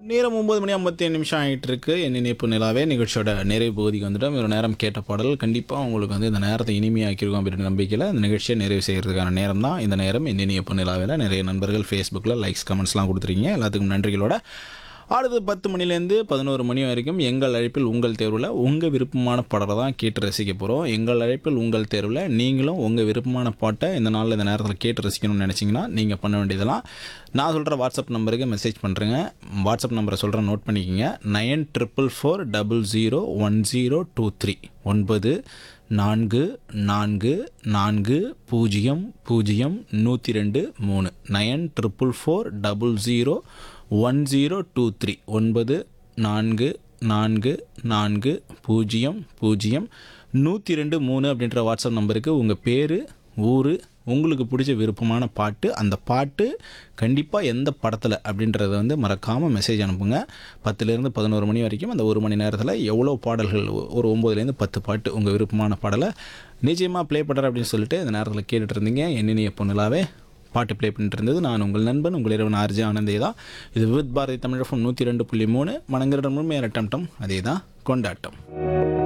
நேரம் ஒம்பது மணி ஐம்பத்தி ஏழு நிமிஷம் ஆகிட்டு இருக்கு என் நினைப்பு நிலாவே நிகழ்ச்சியோட நிறைவு பகுதிக்கு வந்துட்டோம் ஒரு நேரம் கேட்ட பாடல் கண்டிப்பாக உங்களுக்கு வந்து இந்த நேரத்தை இனிமையாக்கிருக்கும் அப்படின்ற நம்பிக்கையில் இந்த நிகழ்ச்சியை நிறைவு செய்கிறதுக்கான நேரம் தான் இந்த நேரம் என் நினைப்பு நிலாவில் நிறைய நண்பர்கள் ஃபேஸ்புக்கில் லைக்ஸ் கமெண்ட்ஸ்லாம் கொடுத்துருக்கீங்க எல்லாத்துக்கும் நன்றிகளோட அடுத்து பத்து மணிலேருந்து பதினோரு மணி வரைக்கும் எங்கள் அழைப்பில் உங்கள் தேர்வில் உங்கள் விருப்பமான பாடலை தான் கேட்டு ரசிக்க போகிறோம் எங்கள் அழைப்பில் உங்கள் தேர்வில் நீங்களும் உங்கள் விருப்பமான பாட்டை இந்த நாளில் இந்த நேரத்தில் கேட்டு ரசிக்கணும்னு நினச்சிங்கன்னா நீங்கள் பண்ண வேண்டியதெல்லாம் நான் சொல்கிற வாட்ஸ்அப் நம்பருக்கு மெசேஜ் பண்ணுறேங்க வாட்ஸ்அப் நம்பரை சொல்கிறேன் நோட் பண்ணிக்கோங்க nine triple four double zero one zero two three ஒன்பது நான்கு நான்கு நான்கு பூஜ்ஜியம் பூஜ்ஜியம் நூற்றி ரெண்டு மூணு nine triple four double zero one zero two three ஒன்பது நான்கு நான்கு நான்கு பூஜ்ஜியம் பூஜ்ஜியம் நூற்றி ரெண்டு மூணு அப்படின்ற வாட்ஸ்அப் நம்பருக்கு உங்கள் பேர் ஊர் உங்களுக்கு பிடிச்ச விருப்பமான பாட்டு அந்த பாட்டு கண்டிப்பாக எந்த படத்தில் அப்படின்றத வந்து மறக்காமல் மெசேஜ் அனுப்புங்க பத்துலேருந்து பதினோரு மணி வரைக்கும் அந்த ஒரு மணி நேரத்தில் எவ்வளோ பாடல்கள் ஒரு ஒம்போதுலேருந்து பத்து பாட்டு உங்கள் விருப்பமான பாடலை நிச்சயமாக ப்ளே பண்ணுறேன் அப்படின்னு சொல்லிட்டு இந்த நேரத்தில் கேட்டுட்டு இருந்தீங்க என்னென்ன பொண்ணுலாவே பாட்டு ப்ளே பண்ணிட்டு இருந்தது நான் உங்கள் நண்பன் உங்கள் இறைவன் ஆர்ஜி ஆனந்தே தான் இது வித் பாரதி தமிழகம் நூற்றி ரெண்டு புள்ளி மூணு மனங்கிற முழுமையான டம் அதே தான் கொண்டாட்டம்